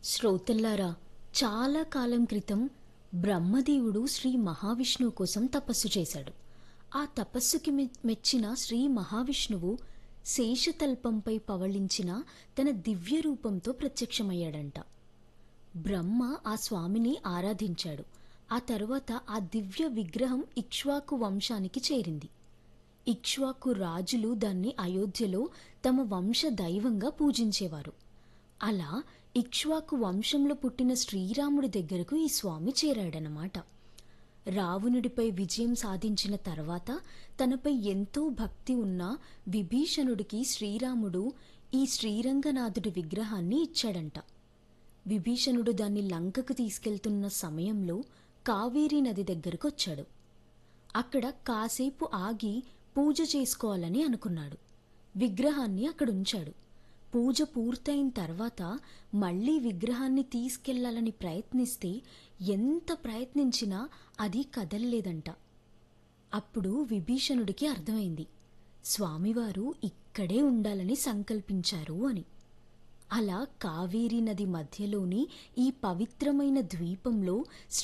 శ్రోతల్లారా చాలా కాలం క్రితం బ్రహ్మదేవుడు శ్రీ మహావిష్ణువు కోసం తపస్సు చేశాడు ఆ తపస్సుకి మె- మెచ్చిన శ్రీ మహావిష్ణువు శేషతల్పంపై పవళించిన తన దివ్య రూపంతో ప్రత్యక్షమయ్యాడంట బ్రహ్మ ఆ స్వామిని ఆరాధించాడు ఆ తరువాత ఆ దివ్య విగ్రహం ఇక్ష్వాకు వంశానికి చేరింది ఇక్ష్వాకు రాజులు దాన్ని అయోధ్యలో తమ వంశ దైవంగా పూజించేవారు అలా ఇక్ష్వాకు వంశంలో పుట్టిన శ్రీరాముడి దగ్గరకు ఈ స్వామి చేరాడనమాట రావణుడిపై విజయం సాధించిన తర్వాత తనపై ఎంతో భక్తి ఉన్న విభీషణుడికి శ్రీరాముడు ఈ శ్రీరంగనాథుడి విగ్రహాన్ని ఇచ్చాడంట విభీషణుడు దాన్ని లంకకు తీసుకెళ్తున్న సమయంలో కావేరీ నది దగ్గరకు వచ్చాడు అక్కడ కాసేపు ఆగి పూజ చేసుకోవాలని అనుకున్నాడు విగ్రహాన్ని అక్కడ ఉంచాడు పూజ పూర్తయిన తర్వాత మళ్ళీ విగ్రహాన్ని తీసుకెళ్లాలని ప్రయత్నిస్తే ఎంత ప్రయత్నించినా అది కదల్లేదంట అప్పుడు విభీషణుడికి అర్థమైంది స్వామివారు ఇక్కడే ఉండాలని సంకల్పించారు అని అలా కావేరీ నది మధ్యలోని ఈ పవిత్రమైన ద్వీపంలో